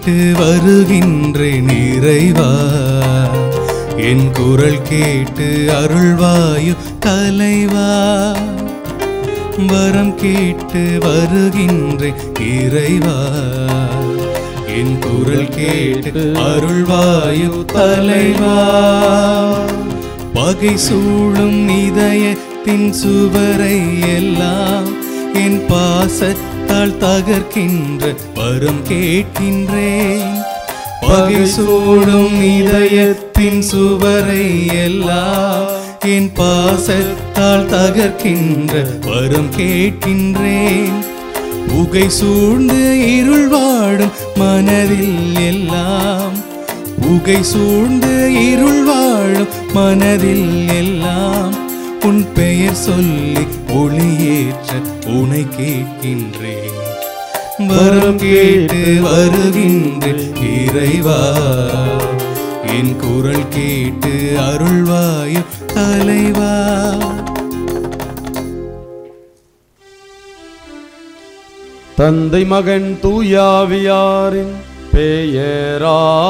கேட்டு வருகின்றேன் இறைவா என் குரல் கேட்டு அருள்வாயு தலைவா வரம் கேட்டு வருகின்றேன் இறைவா என் குரல் கேட்டு அருள்வாயு தலைவா பகை சூழும் இதயத்தின் சுவரை எல்லாம் என் பாசத்தால் தகர்க்கின்ற வரம் கேட்கின்றேன் பகை சூடும் இதயத்தின் சுவரை எல்லாம் என் பாசத்தால் தகர்க்கின்ற வரம் கேட்கின்றேன் புகை சூழ்ந்து இருள் வாடும் மனதில் எல்லாம் புகை சூழ்ந்து இருள் வாழும் மனதில் எல்லாம் உன் பெயர் சொல்லி ஒளியேற்ற உனை கேட்கின்றேன் வரம் கேட்டு வருகின்ற இறைவா என் குரல் கேட்டு அருள்வாயு தலைவா தந்தை மகன் தூயாவியாரின் பெயராலே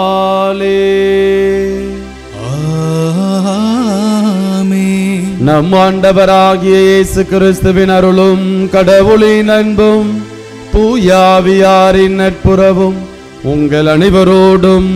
ஆமென். நம் ஆண்டவராகிய இயேசு கிறிஸ்துவின் அருளும் கடவுளின் அன்பும் தூயாவியாரின் நட்புறவும் உங்கள் அனைவரோடும்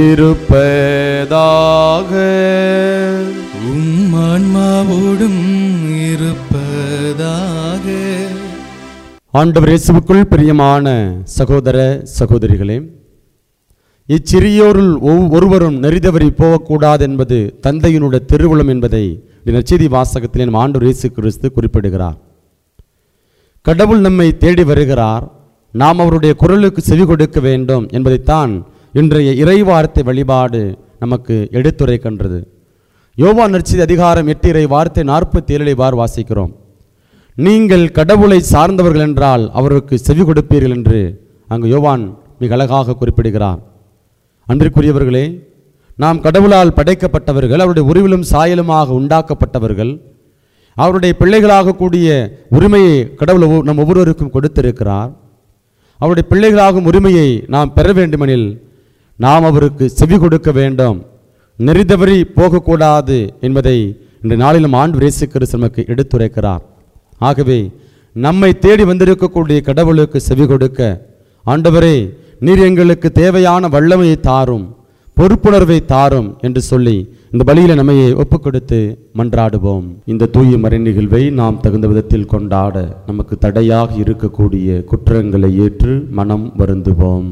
இருப்பதாக உம் ஆன்மாவோடும் இருப்பதாக ஆண்டவர் இயேசுவுக்குள் பிரியமான சகோதர சகோதரிகளே இச்சிறியோருள் ஒவ்- ஒருவரும் நெறிதவறி போகக்கூடாது என்பது தந்தையினுடைய திருவுளம் என்பதை இந்த நற்செய்தி வாசகத்தில் நம் ஆண்டவர் இயேசு கிறிஸ்து குறிப்பிடுகிறார் கடவுள் நம்மை தேடி வருகிறார் நாம் அவருடைய குரலுக்கு செவி கொடுக்க வேண்டும் என்பதைத்தான் இன்றைய இறைவார்த்தை வழிபாடு நமக்கு எடுத்துரைக்கின்றது யோவா நற்செய்தி அதிகாரம் எட்டு இறை வார்த்தை நாற்பத்தி ஏழை வார் வாசிக்கிறோம் நீங்கள் கடவுளை சார்ந்தவர்கள் என்றால் அவருக்கு செவி கொடுப்பீர்கள் என்று அங்கு யோவான் மிக அழகாக குறிப்பிடுகிறார் அன்றிற்குரியவர்களே நாம் கடவுளால் படைக்கப்பட்டவர்கள் அவருடைய உருவிலும் சாயலுமாக உண்டாக்கப்பட்டவர்கள் அவருடைய பிள்ளைகளாக கூடிய உரிமையை கடவுள் ஒவ்வொரு- நம் ஒவ்வொருவருக்கும் கொடுத்திருக்கிறார் அவருடைய பிள்ளைகளாகும் உரிமையை நாம் பெற வேண்டுமெனில் நாம் அவருக்கு செவி கொடுக்க வேண்டும் நெறிதவறி போகக்கூடாது என்பதை இந்த நாளிலும் ஆண்டு இயேசு கிறிஸ்து நமக்கு எடுத்துரைக்கிறார் ஆகவே நம்மை தேடி வந்திருக்கக்கூடிய கடவுளுக்கு செவி கொடுக்க ஆண்டவரே நீர் எங்களுக்கு தேவையான வல்லமையை தாரும் பொறுப்புணர்வை தாரும் என்று சொல்லி இந்த பலியில நம்மையை ஒப்புக் கொடுத்து மன்றாடுவோம் இந்த தூய மறை நிகழ்வை நாம் தகுந்த விதத்தில் கொண்டாட நமக்கு தடையாக இருக்கக்கூடிய குற்றங்களை ஏற்று மனம் வருந்துவோம்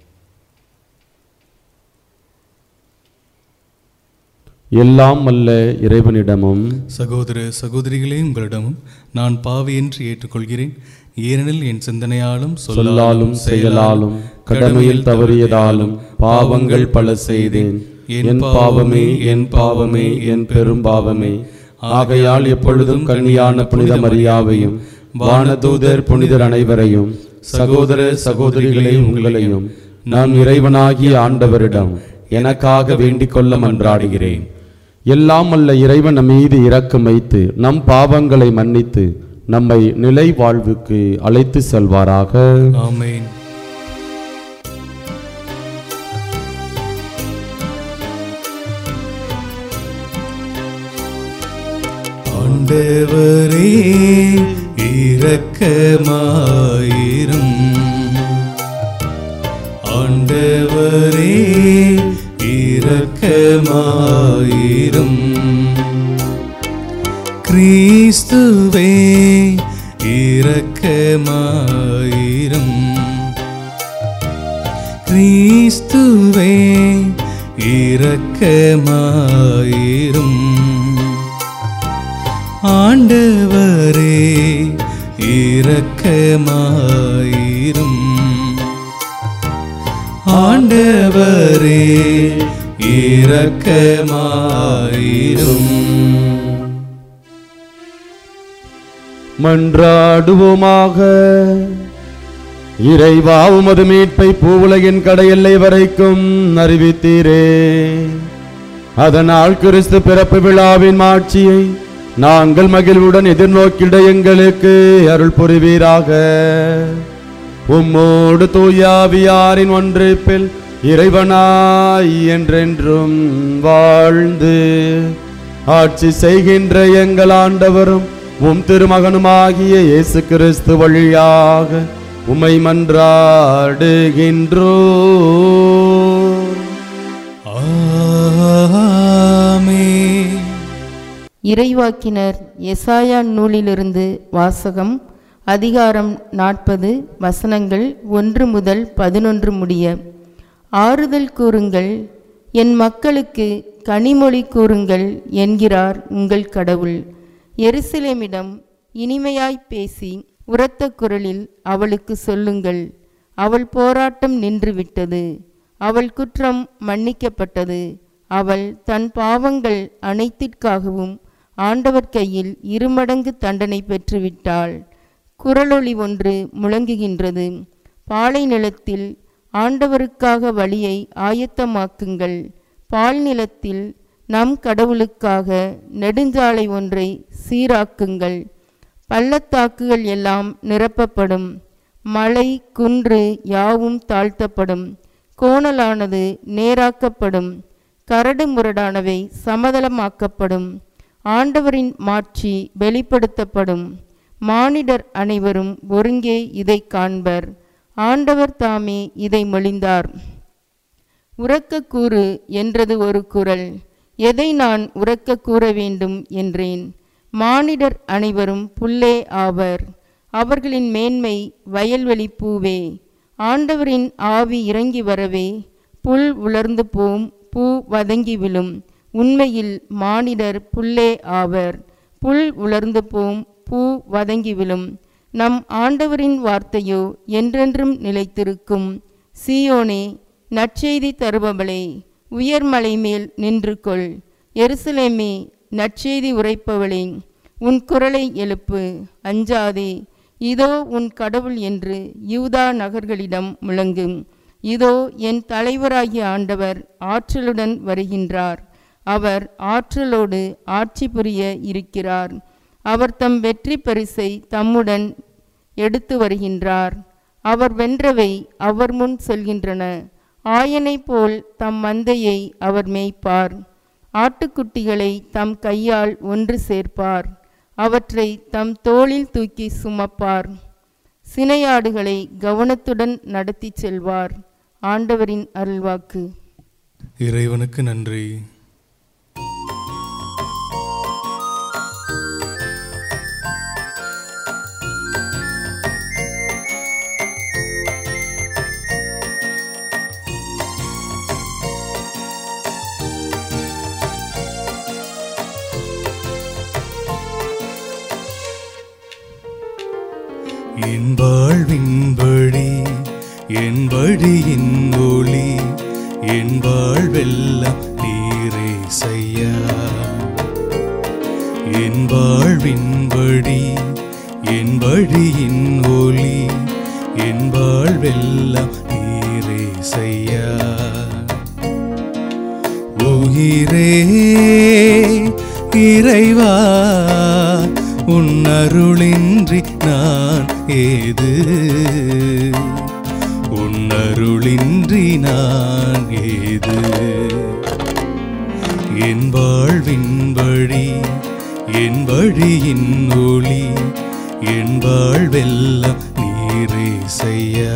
எல்லாம் அல்ல இறைவனிடமும் சகோதர சகோதரிகளே உங்களிடமும் நான் பாவி என்று ஏற்றுக்கொள்கிறேன் ஏனெனில் என் சிந்தனையாலும் சொல்லாலும் செயலாலும் கடமையில் தவறியதாலும் பாவங்கள் பல செய்தேன் என் பாவமே என் பாவமே என் பெரும் பாவமே ஆகையால் எப்பொழுதும் கன்னியான புனித மரியாவையும் வானதூதர் புனிதர் அனைவரையும் சகோதர சகோதரிகளே உங்களையும் நான் இறைவனாகிய ஆண்டவரிடம் எனக்காக வேண்டிக் கொள்ள மன்றாடுகிறேன் எல்லாம் அல்ல இறைவன் நம் மீது இரக்கம் வைத்து நம் பாவங்களை மன்னித்து நம்மை நிலை வாழ்வுக்கு அழைத்து செல்வாராக ஆமென் ஆண்டவரே இரக்கமாயிரும் ஆண்டவரே இரக்கமாயிரும் கிறிஸ்துவே இரக்கமாயிரும் கிறிஸ்துவே இரக்கமாயிரும் ஆண்டவரே இரக்கமாயிரும் ஆண்டவரே இரக்கமாயிரும் மன்றாடுவோமாக இறைவா உமது மீட்பை பூவுலகின் கடையெல்லை வரைக்கும் அறிவித்தீரே அதனால் கிறிஸ்து பிறப்பு விழாவின் மாட்சியை நாங்கள் மகிழ்வுடன் எதிர்நோக்கிட எங்களுக்கு அருள் புரிவீராக உம்மோடு தூயாவியாரின் ஒன்றிப்பில் இறைவனாய் என்றென்றும் வாழ்ந்து ஆட்சி செய்கின்ற எங்கள் ஆண்டவரும் உம் திருமகனுமாகிய இயேசு கிறிஸ்து வழியாக உம்மை மன்றாடுகின்றோ ஆமென் இறைவாக்கினர் எசாயா நூலிலிருந்து வாசகம் அதிகாரம் நாற்பது வசனங்கள் ஒன்று முதல் பதினொன்று முடிய ஆறுதல் கூறுங்கள் என் மக்களுக்கு கனிமொழி கூறுங்கள் என்கிறார் உங்கள் கடவுள் எருசலேமிடம் இனிமையாய் பேசி உரத்த குரலில் அவளுக்கு சொல்லுங்கள் அவள் போராட்டம் நின்றுவிட்டது அவள் குற்றம் மன்னிக்கப்பட்டது அவள் தன் பாவங்கள் அனைத்திற்காகவும் ஆண்டவர் கையில் இருமடங்கு தண்டனை பெற்றுவிட்டாள் குரலொளி ஒன்று முழங்குகின்றது பாலை நிலத்தில் ஆண்டவருக்காக வழியை ஆயத்தமாக்குங்கள் பால் நிலத்தில் நம் கடவுளுக்காக நெடுஞ்சாலை ஒன்றை சீராக்குங்கள் பள்ளத்தாக்குகள் எல்லாம் நிரப்பப்படும் மலை குன்று யாவும் தாழ்த்தப்படும் கோணலானது நேராக்கப்படும் கரடு முரடானவை சமதளமாக்கப்படும் ஆண்டவரின் மாட்சி வெளிப்படுத்தப்படும் மானிடர் அனைவரும் ஒருங்கே இதை காண்பர் ஆண்டவர் தாமே இதை மொழிந்தார் உறக்க கூறு என்றது ஒரு குரல் எதை நான் உறக்க கூற வேண்டும் என்றேன் மானிடர் அனைவரும் புல்லே ஆவர் அவர்களின் மேன்மை வயல்வெளி பூவே ஆண்டவரின் ஆவி இறங்கி வரவே புல் உலர்ந்து போம் பூ வதங்கி விழும் உண்மையில் மானிடர் புல்லே ஆவர் புல் உலர்ந்து போம் பூ வதங்கி விழும் நம் ஆண்டவரின் வார்த்தையோ என்றென்றும் நிலைத்திருக்கும் சீயோனே நற்செய்தி தருபவளே உயர்மலை மேல் நின்று கொள் எருசலேமே நற்செய்தி உரைப்பவளே உன் குரலை எழுப்பு அஞ்சாதே இதோ உன் கடவுள் என்று யூதா நகர்களிடம் முழங்கும் இதோ என் தலைவராகிய ஆண்டவர் ஆற்றலுடன் வருகின்றார் அவர் ஆற்றலோடு ஆட்சி புரிய இருக்கிறார் அவர் தம் வெற்றி பரிசை தம்முடன் எடுத்து வருகின்றார் அவர் வென்றவை அவர் முன் செல்கின்றன ஆயனை போல் தம் மந்தையை அவர் மேய்ப்பார் ஆட்டுக்குட்டிகளை தம் கையால் ஒன்று சேர்ப்பார் அவற்றை தம் தோளில் தூக்கி சுமப்பார் சினையாடுகளை கவனத்துடன் நடத்திச் செல்வார் ஆண்டவரின் அருள்வாக்கு இறைவனுக்கு நன்றி என் வாழ்வின் வழி என் வழியின் ஒளி என் வாழ்வெல்லாம் நீரே செய்யா என் வாழ்வின் வழி என் வழியின் ஒளி என் வாழ்வெல்லாம் நீரே செய்யா உயிரே இறைவா உன் அருளின்றி நான் ஏது உன் அருளின்றி நான் ஏது என் வாழ்வின் வழி என் வழியின் ஒளி என் வாழ்வெல்லாம் நீரே செய்யா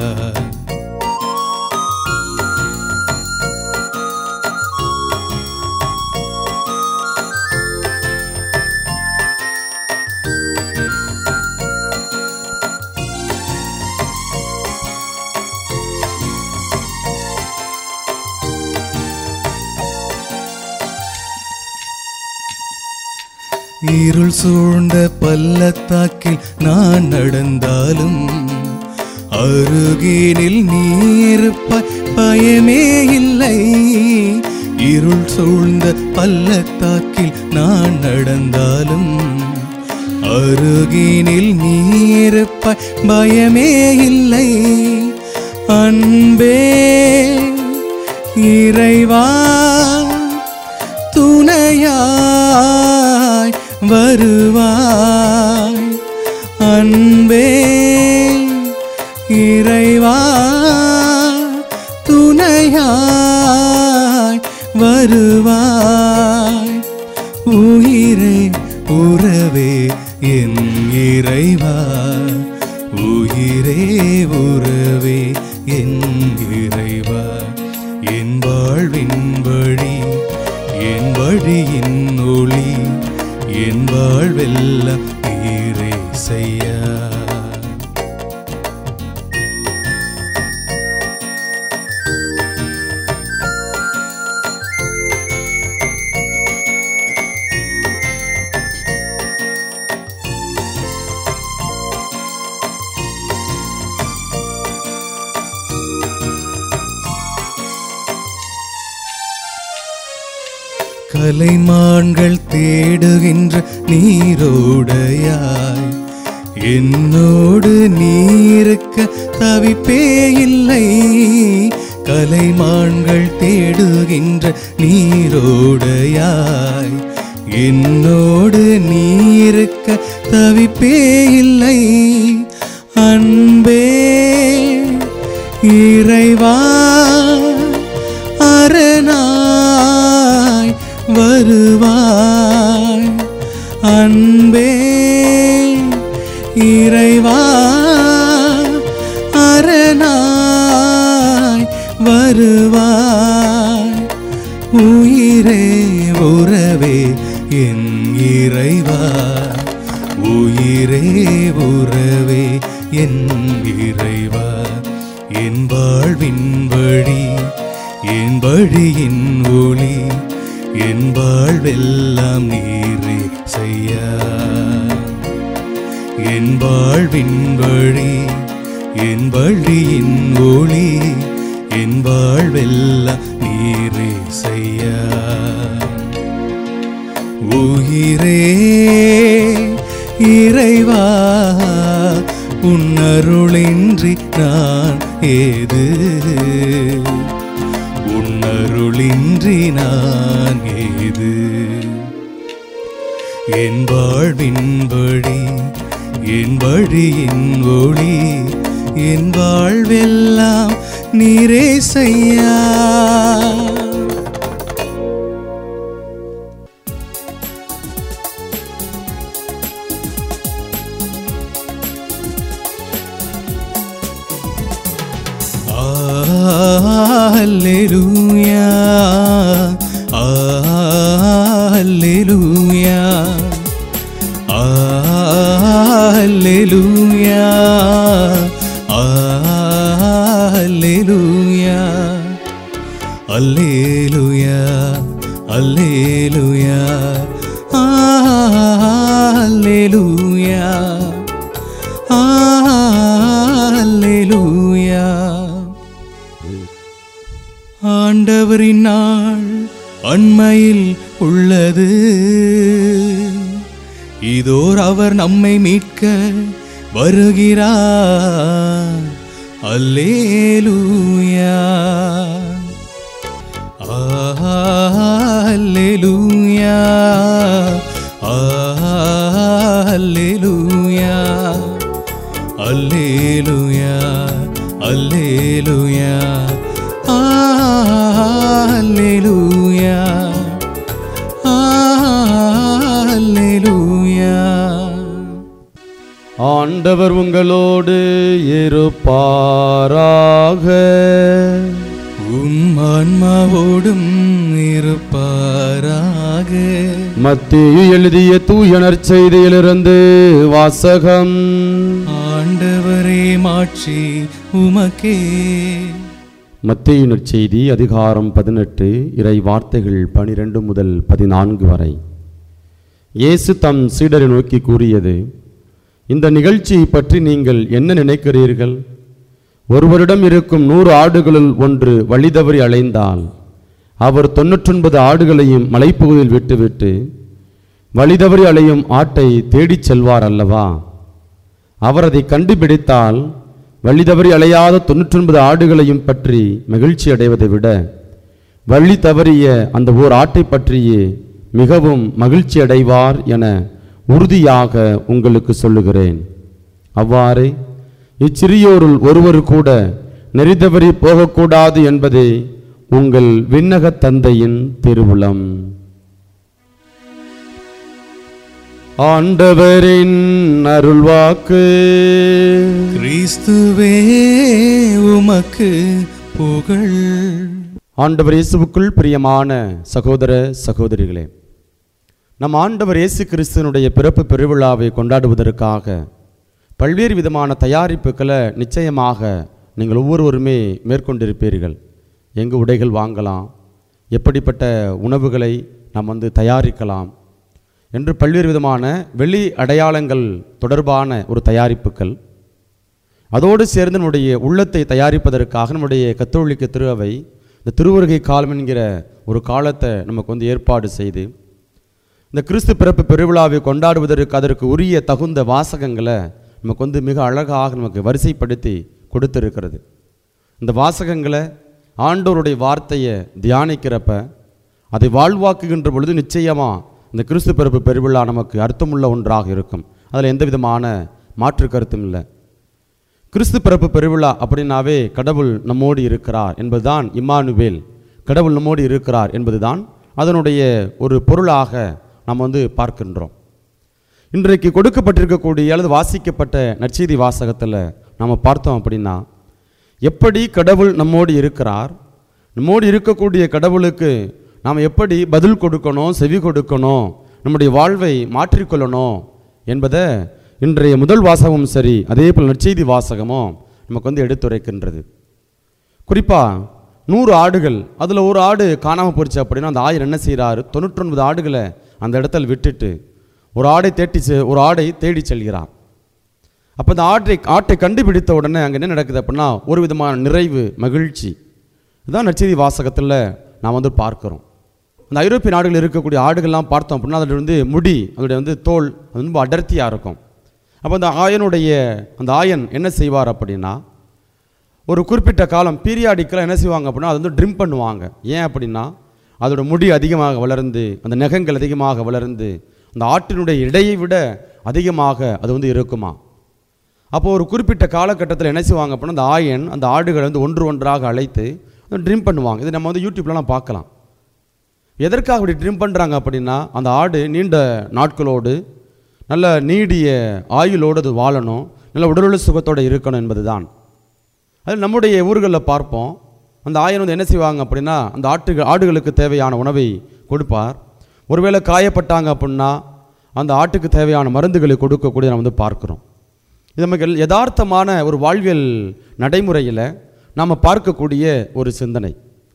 இருள் சூழ்ந்த பள்ளத்தாக்கில் நான் நடந்தாலும் அருகினில் நீருப்பாய் பயமே இல்லை இருள் சூழ்ந்த பள்ளத்தாக்கில் நான் நடந்தாலும் அருகினில் நீருப்பாய் பயமே இல்லை அன்பே இறைவா துணையாய் வருவாய் அன்பே துணையாய் வருவாய் உயிரே உறவே என் இறைவா உயிரே உறவே என் இறைவா என் வாழ்வின் வழி என் வழியின் ஒளி என் வாழ்வெல்லாம் நீரே செய்யா கலைமான்கள் தேடுகின்ற நீரோடையாய் என்னோடு நீருக்க தவிப்பே இல்லை கலைமான்கள் தேடுகின்ற நீரோடையாய் என்னோடு நீருக்க தவிப்பே இல்லை அன்பே இறைவா அரணாய் வருவாய் அன்பே இறைவா அரணாய் வருவாய் உயிரே உறவே என் இறைவா உயிரே உறவே என் இறைவா என் வாழ்வின் வழி என் வழியின் ஒளி என் வாழ்வெல்லாம் நீரே செய்யா என் வாழ்வின் வழி என் வழியின் ஒளி என் வாழ்வெல்லாம் நீரே செய்யா உயிரே இறைவா உன்னருளின்றி நான் ஏது உன்னருளின்றி நான் ஏது என் வாழ்வின் வழி என் வழியின் ஒளி என் வாழ்வெல்லாம் நீரே செய்யா Alleluia. Alleluia. Alleluia. Alleluia. Alleluia. Alleluia. Alleluia. Alleluia. ஆண்டவரின் நாள் அண்மையில் உள்ளது இதோர் அவர் நம்மை மீட்க வருகிறார் அல்லேலூயா அல்லேலூயா அல்லேலூயா அல்லேலூயா அல்லேலூயா அல்லேலூயா அல்லேலூயா ஆண்டவர் உங்களோடு இருப்பாராக உம் ஆன்மாவோடும் இருப்பாராக மத்திய எழுதிய தூயனர் செய்தியிலிருந்து வாசகம் ஆண்டவரே மாட்சி உமக்கே மத்திய செய்தி அதிகாரம் பதினெட்டு இறை வார்த்தைகள் பனிரெண்டு முதல் பதினான்கு வரை இயேசு தம் சீடரை நோக்கி கூறியது இந்த நிகழ்ச்சியை பற்றி நீங்கள் என்ன நினைக்கிறீர்கள் ஒருவரிடம் இருக்கும் நூறு ஆடுகளுள் ஒன்று வழி தவறி அலைந்தால் அவர் தொன்னூற்றொன்பது ஆடுகளையும் மலைப்பகுதியில் விட்டுவிட்டு வழி தவறி அலையும் ஆட்டை தேடிச் செல்வார் அல்லவா அவர் அதை கண்டுபிடித்தால் வழி தவறி அலையாத தொன்னூற்றொன்பது ஆடுகளையும் பற்றி மகிழ்ச்சி அடைவதை விட வழி தவறிய அந்த ஓர் ஆட்டை பற்றியே மிகவும் மகிழ்ச்சி அடைவார் என உறுதியாக உங்களுக்கு சொல்லுகிறேன் அவ்வாறே இச்சிறியோருள் ஒருவர் கூட நெறிதவறி போகக்கூடாது என்பதே உங்கள் விண்ணக தந்தையின் திருவுளம் ஆண்டவரின் அருள்வாக்கு கிறிஸ்துவே உமக்கு புகழ் ஆண்டவர் இயேசுவுக்குள் பிரியமான சகோதர சகோதரிகளே நம் ஆண்டவர் இயேசு கிறிஸ்துவனுடைய பிறப்பு பெருவிழாவை கொண்டாடுவதற்காக பல்வேறு விதமான தயாரிப்புகளை நிச்சயமாக நீங்கள் ஒவ்வொருவருமே மேற்கொண்டிருப்பீர்கள் எங்கு உடைகள் வாங்கலாம் எப்படிப்பட்ட உணவுகளை நாம் வந்து தயாரிக்கலாம் என்று பல்வேறு விதமான வெளி அடையாளங்கள் தொடர்பான ஒரு தயாரிப்புகள் அதோடு சேர்ந்து நம்முடைய உள்ளத்தை தயாரிப்பதற்காக நம்முடைய கத்தோலிக்க திருவை இந்த திருவருகை காலம் என்கிற ஒரு காலத்தை நமக்கு வந்து ஏற்பாடு செய்து இந்த கிறிஸ்து பிறப்பு பெருவிழாவை கொண்டாடுவதற்கு அதற்கு உரிய தகுந்த வாசகங்களை நமக்கு வந்து மிக அழகாக நமக்கு வரிசைப்படுத்தி கொடுத்திருக்கிறது இந்த வாசகங்களை ஆண்டவருடைய வார்த்தையை தியானிக்கிறப்ப அதை வாழ்வாக்குகின்ற பொழுது நிச்சயமாக இந்த கிறிஸ்து பிறப்பு பெருவிழா நமக்கு அர்த்தமுள்ள ஒன்றாக இருக்கும் அதில் எந்த விதமான மாற்று கருத்தும் இல்லை கிறிஸ்து பிறப்பு பெருவிழா அப்படின்னாவே கடவுள் நம்மோடு இருக்கிறார் என்பதுதான் இம்மானுவேல் கடவுள் நம்மோடு இருக்கிறார் என்பதுதான் அதனுடைய ஒரு பொருளாக நாம் வந்து பார்க்கின்றோம் இன்றைக்கு கொடுக்கப்பட்டிருக்கக்கூடிய அல்லது வாசிக்கப்பட்ட நற்செய்தி வாசகத்தில் நாம் பார்த்தோம் அப்படின்னா எப்படி கடவுள் நம்மோடு இருக்கிறார் நம்மோடு இருக்கக்கூடிய கடவுளுக்கு நாம் எப்படி பதில் கொடுக்கணும் செவி கொடுக்கணும் நம்முடைய வாழ்வை மாற்றிக்கொள்ளணும் என்பதை இன்றைய முதல் வாசகமும் சரி அதே போல் நற்செய்தி வாசகமும் நமக்கு வந்து எடுத்துரைக்கின்றது குறிப்பாக நூறு ஆடுகள் அதில் ஒரு ஆடு காணாமல் போச்சு அப்படின்னா அந்த ஆயர் என்ன செய்கிறாரு தொண்ணூற்றொன்பது ஆடுகளை அந்த இடத்துல விட்டுட்டு ஒரு ஆடை தேடி செ- ஒரு ஆடை தேடி செல்கிறார் அப்போ அந்த ஆட்டை ஆட்டை கண்டுபிடித்த உடனே அங்கே என்ன நடக்குது அப்படின்னா ஒரு விதமான நிறைவு மகிழ்ச்சி இதுதான் நற்செய்தி வாசகத்தில் நாம் வந்து பார்க்கிறோம் அந்த ஐரோப்பிய நாடுகளில் இருக்கக்கூடிய ஆடுகள்லாம் பார்த்தோம் அப்படின்னா அதில் வந்து முடி அதோடைய வந்து தோல் அது ரொம்ப அடர்த்தியாக இருக்கும் அப்போ அந்த ஆயனுடைய அந்த ஆயன் என்ன செய்வார் அப்படின்னா ஒரு குறிப்பிட்ட காலம் பீரியாடிக்கெல்லாம் என்ன செய்வாங்க அப்படின்னா அது வந்து ட்ரிம் பண்ணுவாங்க ஏன் அப்படின்னா அதோட முடி அதிகமாக வளர்ந்து அந்த நகங்கள் அதிகமாக வளர்ந்து அந்த ஆட்டினுடைய எடையை விட அதிகமாக அது வந்து இருக்குமா அப்போ ஒரு குறிப்பிட்ட காலகட்டத்தில் என்ன செய்வாங்க அப்படின்னா அந்த ஆயன் அந்த ஆடுகளை வந்து ஒன்று ஒன்றாக அழைத்து ட்ரிம் பண்ணுவாங்க இது நம்ம வந்து யூடியூப்லலாம் பார்க்கலாம் எதற்காக அப்படி ட்ரிம் பண்ணுறாங்க அப்படின்னா அந்த ஆடு நீண்ட நாட்களோடு நல்ல நீடிய ஆயுளோடு அது வாழணும் நல்ல உடலுள்ள சுகத்தோடு இருக்கணும் என்பதுதான் அது நம்முடைய ஊர்களில் பார்ப்போம் அந்த ஆயன் வந்து என்ன செய்வாங்க அப்படின்னா அந்த ஆட்டு ஆடுகளுக்கு தேவையான உணவை கொடுப்பார் ஒருவேளை காயப்பட்டாங்க அப்படின்னா அந்த ஆட்டுக்கு தேவையான மருந்துகளை கொடுக்கக்கூடிய நம்ம வந்து பார்க்குறோம் இது நமக்கு எல்- யதார்த்தமான ஒரு வாழ்வியல் நடைமுறையில் நாம் பார்க்கக்கூடிய ஒரு சிந்தனை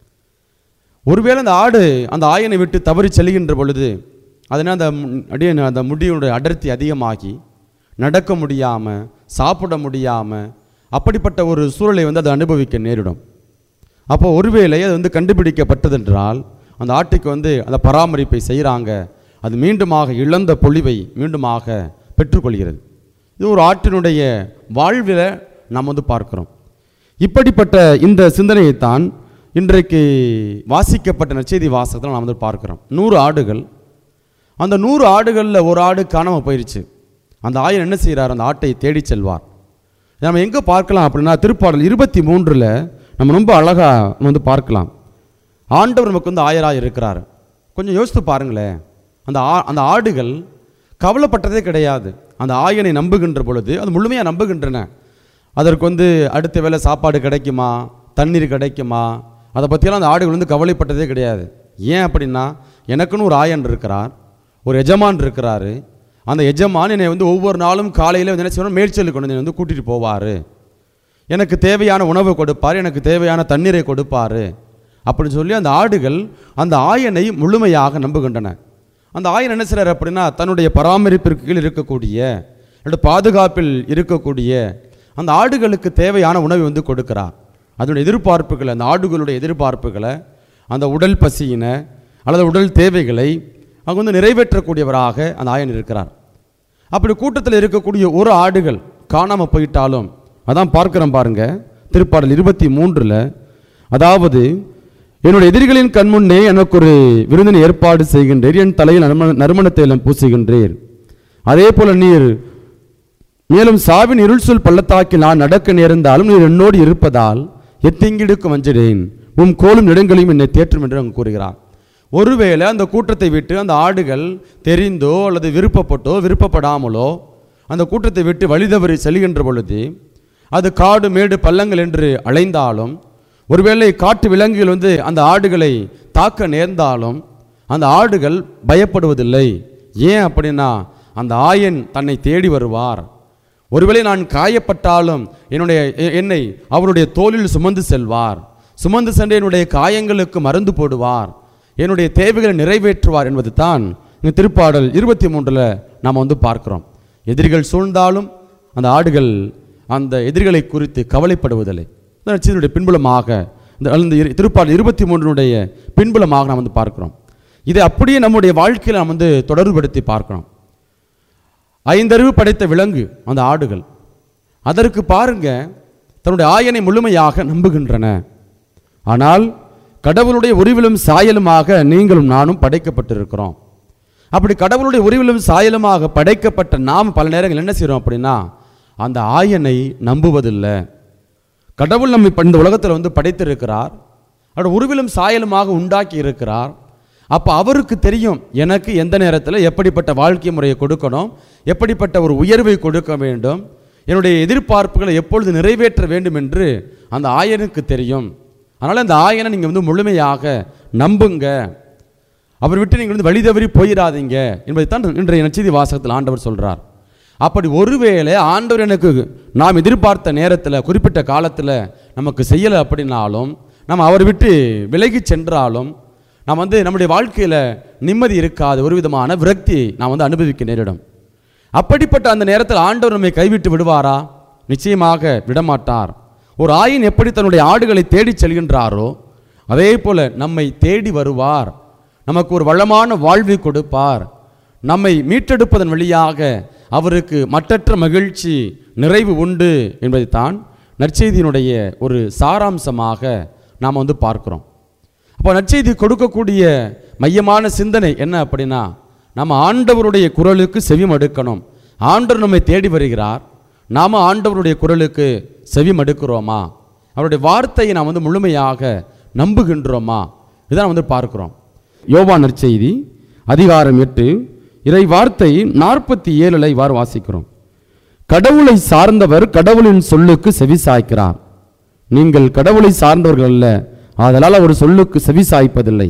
ஒருவேளை அந்த ஆடு அந்த ஆயனை விட்டு தவறி செல்கின்ற பொழுது அதனால் அந்த மு- அப்படியே அந்த முடியுடைய அடர்த்தி அதிகமாகி நடக்க முடியாமல் சாப்பிட முடியாமல் அப்படிப்பட்ட ஒரு சூழலை வந்து அதை அனுபவிக்க நேரிடும் அப்போ ஒருவேளை அது வந்து கண்டுபிடிக்கப்பட்டதென்றால் அந்த ஆட்டுக்கு வந்து அந்த பராமரிப்பை செய்கிறாங்க அது மீண்டுமாக இழந்த பொலிவை மீண்டுமாக பெற்றுக்கொள்கிறது இது ஒரு ஆட்டினுடைய வாழ்வில் நாம் வந்து பார்க்கிறோம் இப்படிப்பட்ட இந்த சிந்தனையைத்தான் இன்றைக்கு வாசிக்கப்பட்ட நற்செய்தி வாசகத்தில் நாம் வந்து பார்க்கிறோம் நூறு ஆடுகள் அந்த நூறு ஆடுகளில் ஒரு ஆடு காணாமல் போயிடுச்சு அந்த ஆயன் என்ன செய்கிறார் அந்த ஆட்டை தேடிச் செல்வார் நம்ம எங்கே பார்க்கலாம் அப்படின்னா திருப்பாடல் இருபத்தி மூன்றில் நம்ம ரொம்ப அழகாக வந்து பார்க்கலாம் ஆண்டவர் நமக்கு வந்து ஆயராக இருக்கிறார் கொஞ்சம் யோசித்து பாருங்களேன் அந்த ஆ அந்த ஆடுகள் கவலைப்பட்டதே கிடையாது அந்த ஆயனை நம்புகின்ற பொழுது அது முழுமையாக நம்புகின்றன அதற்கு வந்து அடுத்த வேளை சாப்பாடு கிடைக்குமா தண்ணீர் கிடைக்குமா அதை பற்றியெல்லாம் அந்த ஆடுகள் வந்து கவலைப்பட்டதே கிடையாது ஏன் அப்படின்னா எனக்குன்னு ஒரு ஆயன் இருக்கிறார் ஒரு எஜமான் இருக்கிறாரு அந்த எஜமான் என்னை வந்து ஒவ்வொரு நாளும் காலையில் வந்து என்ன செய்யணும் மேய்ச்சலுக்கு கொண்டு வந்து கூட்டிகிட்டு போவார் எனக்கு தேவையான உணவை கொடுப்பார் எனக்கு தேவையான தண்ணீரை கொடுப்பார் அப்படின்னு சொல்லி அந்த ஆடுகள் அந்த ஆயனை முழுமையாக நம்புகின்றன அந்த ஆயன் என்ன செய்றார் அப்படின்னா தன்னுடைய பராமரிப்பிற்கு கீழ் இருக்கக்கூடிய அல்லது பாதுகாப்பில் இருக்கக்கூடிய அந்த ஆடுகளுக்கு தேவையான உணவை வந்து கொடுக்கிறார் அதனுடைய எதிர்பார்ப்புகளை அந்த ஆடுகளுடைய எதிர்பார்ப்புகளை அந்த உடல் பசியினை அல்லது உடல் தேவைகளை அவங்க வந்து நிறைவேற்றக்கூடியவராக அந்த ஆயன் இருக்கிறார் அப்படி கூட்டத்தில் இருக்கக்கூடிய ஒரு ஆடுகள் காணாமல் போயிட்டாலும் அதான் பார்க்கிறோம் பாருங்க திருப்பாடல் இருபத்தி மூன்றில் அதாவது என்னுடைய எதிரிகளின் கண்முன்னே எனக்கு ஒரு விருந்தினை ஏற்பாடு செய்கின்றீர் என் தலையில் நறுமண நறுமணத்தை எல்லாம் பூசுகின்றீர் அதே போல நீர் மேலும் சாவின் இருள் சொல் பள்ளத்தாக்கில் நான் நடக்க நேர்ந்தாலும் நீர் என்னோடு இருப்பதால் எத்திங்கிடுக்கும் வஞ்சிடேன் உம் கோலும் நெடுங்களையும் என்னை தேற்றும் என்று அங்கு கூறுகிறார் ஒருவேளை அந்த கூட்டத்தை விட்டு அந்த ஆடுகள் தெரிந்தோ அல்லது விருப்பப்பட்டோ விருப்பப்படாமலோ அந்த கூட்டத்தை விட்டு வழிதவறி செல்கின்ற பொழுது அது காடு மேடு பள்ளங்கள் என்று அலைந்தாலும் ஒருவேளை காட்டு விலங்குகள் வந்து அந்த ஆடுகளை தாக்க நேர்ந்தாலும் அந்த ஆடுகள் பயப்படுவதில்லை ஏன் அப்படின்னா அந்த ஆயன் தன்னை தேடி வருவார் ஒருவேளை நான் காயப்பட்டாலும் என்னுடைய எ- என்னை அவருடைய தோளில் சுமந்து செல்வார் சுமந்து சென்று என்னுடைய காயங்களுக்கு மருந்து போடுவார் என்னுடைய தேவைகளை நிறைவேற்றுவார் என்பது தான் இந்த திருப்பாடல் இருபத்தி மூன்றில் நாம் வந்து பார்க்கிறோம் எதிரிகள் சூழ்ந்தாலும் அந்த ஆடுகள் அந்த எதிரிகளை குறித்து கவலைப்படுவதில்லை இந்த நற்செய்தியினுடைய பின்புலமாக இந்த அந்த இரு- திருப்பாடல் இருபத்தி மூன்றினுடைய பின்புலமாக நாம் வந்து பார்க்கிறோம் இதை அப்படியே நம்முடைய வாழ்க்கையில் நாம் வந்து தொடர்புபடுத்தி பார்க்கிறோம் ஐந்தறிவு படைத்த விலங்கு அந்த ஆடுகள் அதற்கு பாருங்க தன்னுடைய ஆயனை முழுமையாக நம்புகின்றன ஆனால் கடவுளுடைய உருவிலும் சாயலுமாக நீங்களும் நானும் படைக்கப்பட்டிருக்கிறோம் அப்படி கடவுளுடைய உருவிலும் சாயலுமாக படைக்கப்பட்ட நாம் பல நேரங்கள் என்ன செய்கிறோம் அப்படின்னா அந்த ஆயனை நம்புவதில்லை கடவுள் நம்மை இப்ப இந்த உலகத்தில் வந்து படைத்திருக்கிறார் அவருடைய உருவிலும் சாயலுமாக உண்டாக்கி இருக்கிறார் அப்போ அவருக்கு தெரியும் எனக்கு எந்த நேரத்தில் எப்படிப்பட்ட வாழ்க்கை முறையை கொடுக்கணும் எப்படிப்பட்ட ஒரு உயர்வை கொடுக்க வேண்டும் என்னுடைய எதிர்பார்ப்புகளை எப்பொழுது நிறைவேற்ற வேண்டும் என்று அந்த ஆயனுக்கு தெரியும் அதனால் அந்த ஆயனை நீங்கள் வந்து முழுமையாக நம்புங்க அவர் விட்டு நீங்கள் வந்து வழி தவறி போயிடாதீங்க என்பதைத்தான் இன்றைய நச்செய்தி வாசகத்தில் ஆண்டவர் சொல்றார் அப்படி ஒருவேளை ஆண்டவர் எனக்கு நாம் எதிர்பார்த்த நேரத்தில் குறிப்பிட்ட காலத்தில் நமக்கு செய்யலை அப்படின்னாலும் நம்ம அவர் விட்டு விலகி சென்றாலும் நாம் வந்து நம்முடைய வாழ்க்கையில் நிம்மதி இருக்காது ஒரு விதமான விரக்தி நாம் வந்து அனுபவிக்க நேரிடும் அப்படிப்பட்ட அந்த நேரத்தில் ஆண்டவர் நம்மை கைவிட்டு விடுவாரா நிச்சயமாக விடமாட்டார் ஒரு ஆயின் எப்படி தன்னுடைய ஆடுகளை தேடிச் செல்கின்றாரோ அதே போல நம்மை தேடி வருவார் நமக்கு ஒரு வளமான வாழ்வை கொடுப்பார் நம்மை மீட்டெடுப்பதன் வழியாக அவருக்கு மற்றற்ற மகிழ்ச்சி நிறைவு உண்டு என்பதைத்தான் நற்செய்தியினுடைய ஒரு சாராம்சமாக நாம் வந்து பார்க்கிறோம் அப்போ நற்செய்தி கொடுக்கக்கூடிய மையமான சிந்தனை என்ன அப்படின்னா நம்ம ஆண்டவருடைய குரலுக்கு செவிமடுக்கணும் ஆண்டவர் நம்மை தேடி வருகிறார் நாம ஆண்டவருடைய குரலுக்கு செவிமடுக்கிறோமா அவருடைய வார்த்தையை நாம் வந்து முழுமையாக நம்புகின்றோமா இதான் வந்து பார்க்கிறோம் யோவா நற்செய்தி அதிகாரம் எட்டு இறை வார்த்தை நாற்பத்தி ஏழுல இவ்வாறு வாசிக்கிறோம் கடவுளை சார்ந்தவர் கடவுளின் சொல்லுக்கு செவி சாய்க்கிறார் நீங்கள் கடவுளை சார்ந்தவர்கள் அல்ல ஆதலால் அவர் சொல்லுக்கு செவி சாய்ப்பதில்லை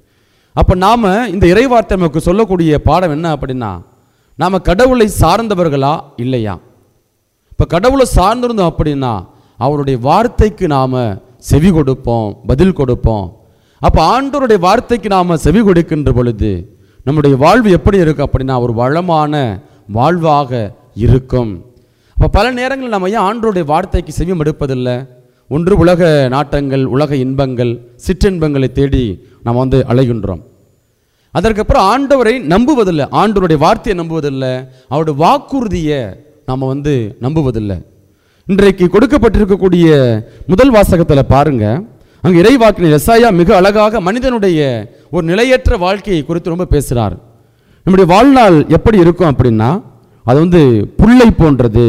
அப்ப நாம இந்த இறைவார்த்தை நமக்கு சொல்லக்கூடிய பாடம் என்ன அப்படின்னா நாம கடவுளை சார்ந்தவர்களா இல்லையா இப்ப கடவுளை சார்ந்திருந்தோம் அப்படின்னா அவருடைய வார்த்தைக்கு நாம செவி கொடுப்போம் பதில் கொடுப்போம் அப்ப ஆண்டவருடைய வார்த்தைக்கு நாம செவி கொடுக்கின்ற பொழுது நம்முடைய வாழ்வு எப்படி இருக்கும் அப்படின்னா ஒரு வளமான வாழ்வாக இருக்கும் அப்ப பல நேரங்களில் நம்ம ஏன் ஆண்டவருடைய வார்த்தைக்கு செவி மடுப்பதில்லை ஒன்று உலக நாட்டங்கள் உலக இன்பங்கள் சிற்றின்பங்களை தேடி நாம் வந்து அலைகின்றோம் அதற்கப்புறம் ஆண்டவரை நம்புவதில்லை ஆண்டவருடைய வார்த்தையை நம்புவதில்லை அவருடைய வாக்குறுதியை நாம் வந்து நம்புவதில்லை இன்றைக்கு கொடுக்கப்பட்டிருக்கக்கூடிய முதல் வாசகத்தில் பாருங்க அங்கே இறைவாக்கினர் எஸ்ஐயா மிக அழகாக மனிதனுடைய ஒரு நிலையற்ற வாழ்க்கையை குறித்து ரொம்ப பேசுகிறார் நம்முடைய வாழ்நாள் எப்படி இருக்கும் அப்படின்னா அது வந்து புல்லை போன்றது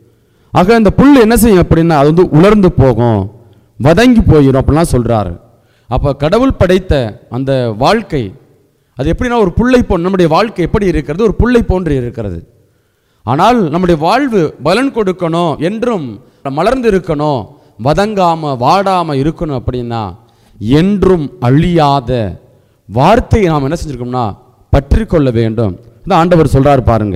ஆக அந்த புல் என்ன செய்யும் அப்படின்னா அது வந்து உலர்ந்து போகும் வதங்கி போயிடும் அப்படிலாம் சொல்றாரு அப்போ கடவுள் படைத்த அந்த வாழ்க்கை அது எப்படின்னா ஒரு புல்லை போ நம்முடைய வாழ்க்கை எப்படி இருக்கிறது ஒரு புல்லை போன்று இருக்கிறது ஆனால் நம்முடைய வாழ்வு பலன் கொடுக்கணும் என்றும் மலர்ந்து இருக்கணும் வதங்காம வாடாம இருக்கணும் அப்படின்னா என்றும் அழியாத வார்த்தையை நாம் என்ன செஞ்சிருக்கோம்னா பற்றி கொள்ள வேண்டும் இந்த ஆண்டவர் சொல்றாரு பாருங்க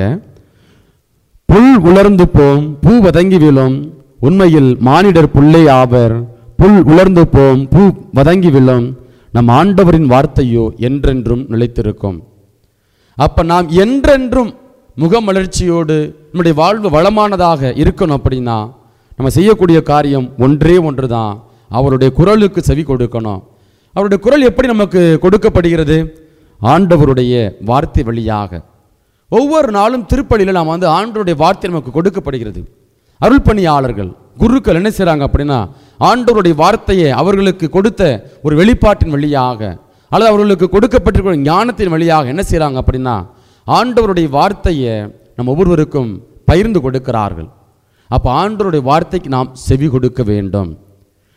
புல் உலர்ந்து போம் பூ வதங்கி விழும் உண்மையில் மானிடர் புல்லை ஆவர் புல் உலர்ந்து போம் பூ வதங்கி விழும் நம் ஆண்டவரின் வார்த்தையோ என்றென்றும் நிலைத்திருக்கும் அப்ப நாம் என்றென்றும் முகமலர்ச்சியோடு நம்முடைய வாழ்வு வளமானதாக இருக்கணும் அப்படின்னா நம்ம செய்யக்கூடிய காரியம் ஒன்றே ஒன்று தான் அவருடைய குரலுக்கு செவி கொடுக்கணும் அவருடைய குரல் எப்படி நமக்கு கொடுக்கப்படுகிறது ஆண்டவருடைய வார்த்தை வழியாக ஒவ்வொரு நாளும் திருப்பலியில் நாம் வந்து ஆண்டவருடைய வார்த்தை நமக்கு கொடுக்கப்படுகிறது அருள் பணியாளர்கள் குருக்கள் என்ன செய்றாங்க அப்படின்னா ஆண்டவருடைய வார்த்தையை அவர்களுக்கு கொடுத்த ஒரு வெளிப்பாட்டின் வழியாக அல்லது அவர்களுக்கு கொடுக்கப்பட்டிருக்கிற ஞானத்தின் வழியாக என்ன செய்றாங்க அப்படின்னா ஆண்டவருடைய வார்த்தையை நம்ம ஒவ்வொருவருக்கும் பகிர்ந்து கொடுக்கிறார்கள் அப்போ ஆண்டவருடைய வார்த்தைக்கு நாம் செவி கொடுக்க வேண்டும்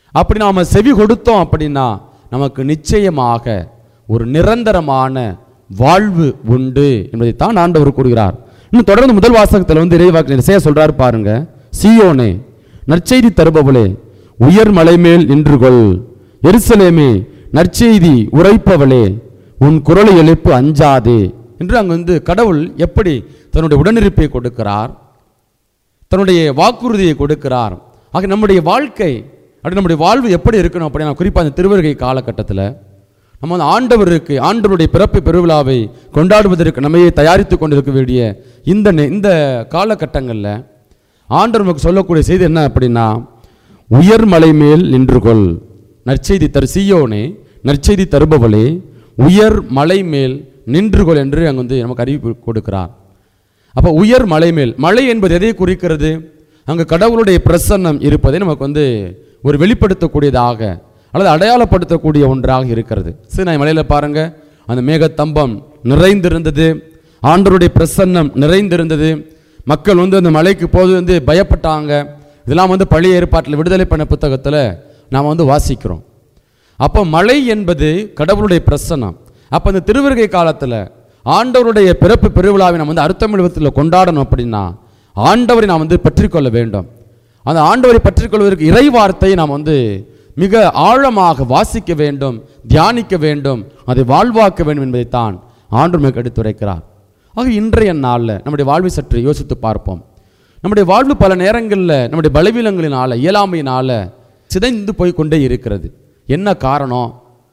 அப்படி நாம செவி கொடுத்தோம் அப்படின்னா நமக்கு நிச்சயமாக ஒரு நிரந்தரமான வாழ்வு உண்டு என்பதைத்தான் ஆண்டவர் கூறுகிறார் இன்னும் தொடர்ந்து முதல் வாசகத்தில் வந்து இறைவாக்கு செய்ய சொல்றாரு பாருங்க சீயோனே நற்செய்தி தருபவளே உயர் மலை மேல் நின்று கொள் எருசலேமே நற்செய்தி உரைப்பவளே உன் குரலை எழுப்பு அஞ்சாதே என்று அங்கு வந்து கடவுள் எப்படி தன்னுடைய உடனிருப்பை கொடுக்கிறார் தன்னுடைய வாக்குறுதியை கொடுக்கிறார் ஆக நம்முடைய வாழ்க்கை அப்படி நம்முடைய வாழ்வு எப்படி இருக்கணும் அப்படின்னா குறிப்பாக அந்த திருவருகை காலகட்டத்தில் நம்ம அந்த ஆண்டவருக்கு ஆண்டவருடைய பிறப்பு பெருவிழாவை கொண்டாடுவதற்கு நம்மையே தயாரித்து கொண்டிருக்க வேண்டிய இந்த நே- இந்த காலகட்டங்களில் ஆண்டவர் நமக்கு சொல்லக்கூடிய செய்தி என்ன அப்படின்னா உயர் மலை மேல் நின்று கொள் நற்செய்தி தரு சீயோனே நற்செய்தி தருபவளே உயர் மலை மேல் நின்று கொள் என்று அங்கு வந்து நமக்கு அறிவிப்பு கொடுக்கிறார் அப்போ உயர் மலை மேல் மலை என்பது எதை குறிக்கிறது அங்கு கடவுளுடைய பிரசன்னம் இருப்பதை நமக்கு வந்து ஒரு வெளிப்படுத்தக்கூடியதாக அல்லது அடையாளப்படுத்தக்கூடிய ஒன்றாக இருக்கிறது சீனாய் மலையில் பாருங்க அந்த மேகத்தம்பம் நிறைந்திருந்தது ஆண்டவருடைய பிரசன்னம் நிறைந்திருந்தது மக்கள் வந்து அந்த மலைக்கு போது வந்து பயப்பட்டாங்க இதெல்லாம் வந்து பழைய ஏற்பாட்டில் விடுதலை பண்ண புத்தகத்தில் நாம் வந்து வாசிக்கிறோம் அப்போ மழை என்பது கடவுளுடைய பிரசன்னம் அப்போ இந்த திருவிருகை காலத்தில் ஆண்டவருடைய பிறப்பு பெருவிழாவை நம்ம வந்து அர்த்தமிழ் விதத்தில் கொண்டாடணும் அப்படின்னா ஆண்டவரை நாம் வந்து பற்றிக்கொள்ள வேண்டும் அந்த ஆண்டவரை பற்றிக்கொள்வதற்கு இறை வார்த்தையை நாம் வந்து மிக ஆழமாக வாசிக்க வேண்டும் தியானிக்க வேண்டும் அதை வாழ்வாக்க வேண்டும் என்பதைத்தான் ஆண்டு மிக எடுத்துரைக்கிறார் ஆக இன்றைய நாளில் நம்முடைய வாழ்வை சற்று யோசித்து பார்ப்போம் நம்முடைய வாழ்வு பல நேரங்களில் நம்முடைய பலவீனங்களினால இயலாமையினால சிதைந்து போய் கொண்டே இருக்கிறது என்ன காரணம்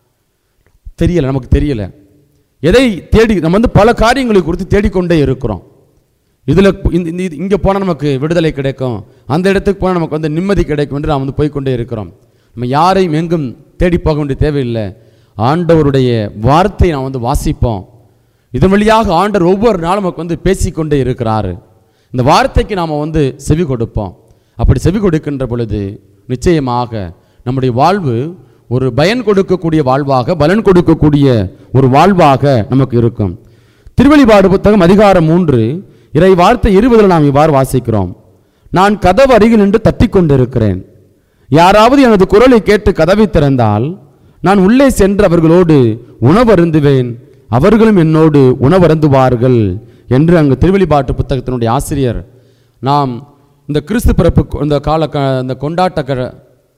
தெரியல நமக்கு தெரியல எதை தேடி நம்ம வந்து பல காரியங்களை குறித்து தேடிக்கொண்டே இருக்கிறோம் இதில் இங்கே போனால் நமக்கு விடுதலை கிடைக்கும் அந்த இடத்துக்கு போனால் நமக்கு வந்து நிம்மதி கிடைக்கும் என்று நாம் வந்து போய்க்கொண்டே இருக்கிறோம் நம்ம யாரையும் எங்கும் தேடி போக வேண்டிய தேவையில்லை ஆண்டவருடைய வார்த்தையை நாம் வந்து வாசிப்போம் இதன் வழியாக ஆண்டவர் ஒவ்வொரு நாளும் நமக்கு வந்து பேசிக்கொண்டே இருக்கிறாரு இந்த வார்த்தைக்கு நாம் வந்து செவி கொடுப்போம் அப்படி செவி கொடுக்கின்ற பொழுது நிச்சயமாக நம்முடைய வாழ்வு ஒரு பயன் கொடுக்கக்கூடிய வாழ்வாக பலன் கொடுக்கக்கூடிய ஒரு வாழ்வாக நமக்கு இருக்கும் திருவெளிப்பாடு புத்தகம் அதிகாரம் மூன்று இறை வார்த்தை இருபதில் நாம் இவ்வாறு வாசிக்கிறோம் நான் கதவு அருகில் நின்று தட்டிக் கொண்டிருக்கிறேன் யாராவது எனது குரலை கேட்டு கதவை திறந்தால் நான் உள்ளே சென்று அவர்களோடு உணவருந்துவேன் அவர்களும் என்னோடு உணவருந்துவார்கள் என்று அங்கு திருவெளிப்பாட்டு புத்தகத்தினுடைய ஆசிரியர் நாம் இந்த கிறிஸ்து பிறப்பு கொ- இந்த கால க- இந்த கொண்டாட்ட க-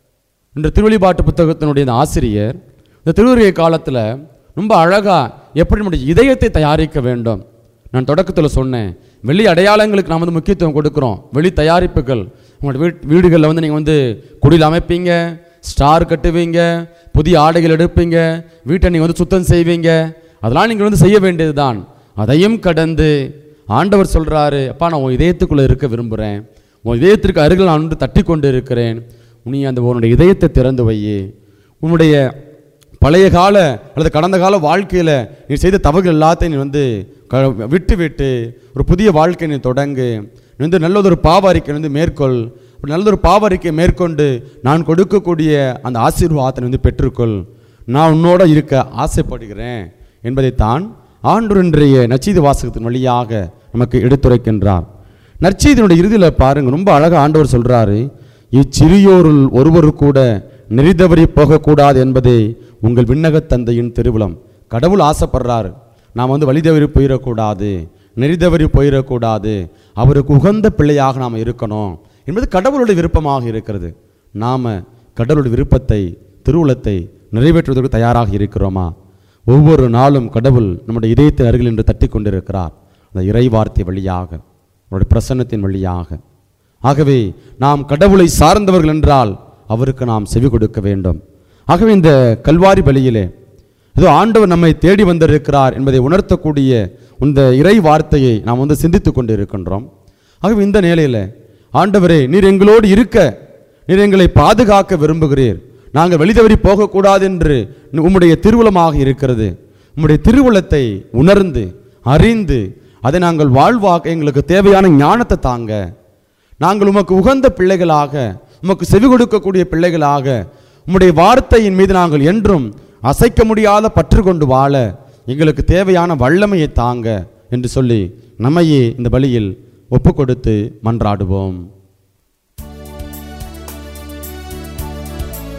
இந்த திருவெளிப்பாட்டு புத்தகத்தினுடைய இந்த ஆசிரியர் இந்த திருவருகை காலத்தில் ரொம்ப அழகா எப்படி நம்முடைய இதயத்தை தயாரிக்க வேண்டும் நான் தொடக்கத்தில் சொன்னேன் வெளி அடையாளங்களுக்கு நாம் வந்து முக்கியத்துவம் கொடுக்குறோம் வெளி தயாரிப்புகள் உங்களோட வீட் வீடுகளில் வந்து நீங்கள் வந்து குடில் அமைப்பீங்க ஸ்டார் கட்டுவீங்க புதிய ஆடைகள் எடுப்பீங்க வீட்டை நீங்கள் வந்து சுத்தம் செய்வீங்க அதெல்லாம் நீங்கள் வந்து செய்ய வேண்டியது தான் அதையும் கடந்து ஆண்டவர் சொல்கிறாரு அப்பா நான் உன் இதயத்துக்குள்ளே இருக்க விரும்புகிறேன் உன் இதயத்திற்கு அருகில் நான் வந்து தட்டி கொண்டு இருக்கிறேன் நீ அந்த உன்னுடைய இதயத்தை திறந்து வை உன்னுடைய பழைய கால அல்லது கடந்த கால வாழ்க்கையில் நீ செய்த தவறுகள் எல்லாத்தையும் நீ வந்து க- விட்டு விட்டு ஒரு புதிய வாழ்க்கை நீ தொடங்கு நீ வந்து நல்லதொரு பாவ அறிக்கை வந்து மேற்கொள் அப்படி நல்லதொரு பாவ அறிக்கை மேற்கொண்டு நான் கொடுக்கக்கூடிய அந்த ஆசீர்வாதத்தை நீ வந்து பெற்றுக்கொள் நான் உன்னோட இருக்க ஆசைப்படுகிறேன் என்பதைத்தான் ஆண்டு இன்றைய நச்சீது வாசகத்தின் வழியாக நமக்கு எடுத்துரைக்கின்றார் நற்செய்தியினுடைய இறுதியில் பாருங்க ரொம்ப அழகாக ஆண்டவர் சொல்றாரு இச்சிறியோருள் ஒருவர் கூட நெறிதவறி போகக்கூடாது என்பதே உங்கள் விண்ணகத் தந்தையின் திருவிழம் கடவுள் ஆசைப்படுறாரு நாம் வந்து வழிதவறி போயிடக்கூடாது நெறிதவறி போயிடக்கூடாது அவருக்கு உகந்த பிள்ளையாக நாம் இருக்கணும் என்பது கடவுளுடைய விருப்பமாக இருக்கிறது நாம் கடவுளுடைய விருப்பத்தை திருவுளத்தை நிறைவேற்றுவதற்கு தயாராக இருக்கிறோமா ஒவ்வொரு நாளும் கடவுள் நம்முடைய இதயத்தின் அருகில் என்று தட்டி கொண்டிருக்கிறார் அந்த இறை வார்த்தை வழியாக அவருடைய பிரசன்னத்தின் வழியாக ஆகவே நாம் கடவுளை சார்ந்தவர்கள் என்றால் அவருக்கு நாம் செவி கொடுக்க வேண்டும் ஆகவே இந்த கல்வாரி பலியிலே ஏதோ ஆண்டவர் நம்மை தேடி வந்திருக்கிறார் என்பதை உணர்த்தக்கூடிய இந்த இறை வார்த்தையை நாம் வந்து சிந்தித்துக் கொண்டு இருக்கின்றோம் ஆகவே இந்த நிலையில் ஆண்டவரே நீர் எங்களோடு இருக்க நீர் எங்களை பாதுகாக்க விரும்புகிறீர் நாங்கள் வெளிதவறி போகக்கூடாது என்று உம்முடைய திருவுளமாக இருக்கிறது உம்முடைய திருவுளத்தை உணர்ந்து அறிந்து அதை நாங்கள் வாழ்வாக்க எங்களுக்கு தேவையான ஞானத்தை தாங்க நாங்கள் உமக்கு உகந்த பிள்ளைகளாக உமக்கு செவி கொடுக்கக்கூடிய பிள்ளைகளாக உம்முடைய வார்த்தையின் மீது நாங்கள் என்றும் அசைக்க முடியாத பற்று கொண்டு வாழ எங்களுக்கு தேவையான வல்லமையை தாங்க என்று சொல்லி நம்மையே இந்த பலியில் ஒப்பு கொடுத்து மன்றாடுவோம்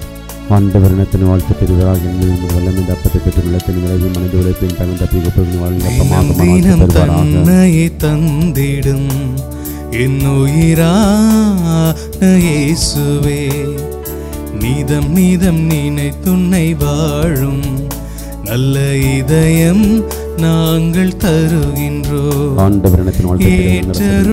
ஆண்டவர் இனத்தின் வாழ்த்து பெறுவராக என் வல்லமை தப்பத்தை பெற்று நிலத்தின் விளைவி மனித உழைப்பின் தகுந்த தப்பி குப்பைகளின் வாழ்வில் தினம் அப்பமாக தினம் மனவாழ்த்து பெறுவாராக தன்னையை தந்திடும் என் உயிரான இயேசுவே நீதம் நீதம் நினைத்துன்னை வாழும் நல்ல இதயம் நாங்கள் தருகின்றோம் ஆண்டவர் இனத்தின் வாழ்த்து பெறுவராக ஏற்ற